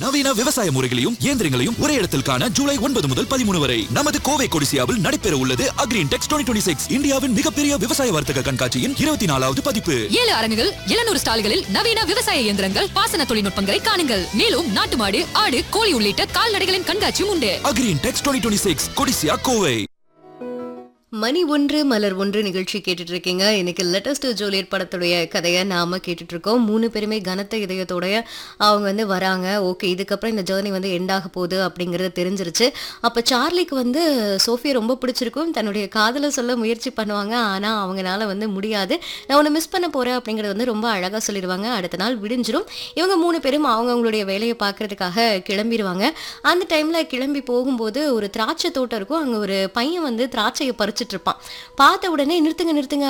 நவீன விவசாய முறைகளையும் இயந்திரங்களையும் ஒரே இடத்தில் காண ஜூலை ஒன்பது முதல் பதிமூணு வரை நமது கோவை கொடிசியாவில் நடைபெற உள்ளது அக்ரீன் டெக்ஸ் டுவெண்ட்டி சிக்ஸ் இந்தியாவின் மிகப்பெரிய விவசாய வர்த்தக கண்காட்சியின் இருபத்தி நாலாவது பதிப்பு ஏழு அரங்குகள் எழுநூறு ஸ்டால்களில் நவீன விவசாய இயந்திரங்கள் பாசன தொழில்நுட்பங்களை காணுங்கள் மேலும் நாட்டு மாடு ஆடு கோழி உள்ளிட்ட கால்நடைகளின் கண்காட்சியும் உண்டு Agri Intex twenty six Codissia Kovai மணி ஒன்று மலர் ஒன்று நிகழ்ச்சி கேட்டுட்டு இருக்கீங்க இன்னைக்கு லெட்டஸ்ட் ஜூலியட் படத்துடைய கதையை நாம கேட்டுட்டு இருக்கோம் மூணு பேருமே கனத்த இதயத்தோடைய அவங்க வந்து வராங்க ஓகே இதுக்கப்புறம் இந்த ஜேர்னி வந்து எண்ட் ஆக போகுது அப்படிங்கறது தெரிஞ்சிருச்சு அப்ப சார்லிக்கு வந்து சோஃபியா ரொம்ப பிடிச்சிருக்கும் தன்னுடைய காதலை சொல்ல முயற்சி பண்ணுவாங்க ஆனா அவங்கனால வந்து முடியாது நான் உன்னை மிஸ் பண்ண போறேன் அப்படிங்கறது வந்து ரொம்ப அழகா சொல்லிடுவாங்க அடுத்த நாள் விடிஞ்சிரும் இவங்க மூணு பேரும் அவங்கவுங்களுடைய வேலையை பார்க்கறதுக்காக கிளம்பிடுவாங்க அந்த டைம்ல கிளம்பி போகும்போது ஒரு திராட்சை தோட்டம் இருக்கும் அங்க ஒரு பையன் வந்து திராட்சையை பறிச்சிட்டு இருப்பான் பார்த்த உடனே நிறுத்துங்க நிறுத்துங்க